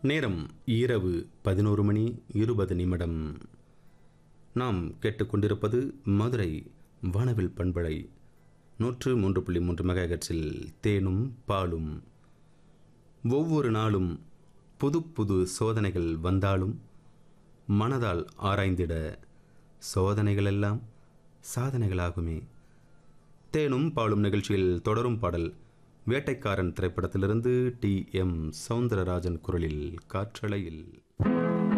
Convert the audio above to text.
நேரம் இரவு பதினோரு மணி இருபது நிமிடம் நாம் கேட்டுக்கொண்டிருப்பது மதுரை வானவில் பண்பலை நூற்று மூன்று புள்ளி மூன்று மெகாஹெர்ட்ஸில் தேனும் பாலும் ஒவ்வொரு நாளும் புது புது சோதனைகள் வந்தாலும் மனதால் ஆராய்ந்திட சோதனைகளெல்லாம் சாதனைகளாகுமே தேனும் பாலும் நிகழ்ச்சியில் தொடரும் பாடல் வேட்டைக்காரன் திரைப்படத்திலிருந்து டி எம் சவுந்தரராஜன் குரலில் காற்றலையில்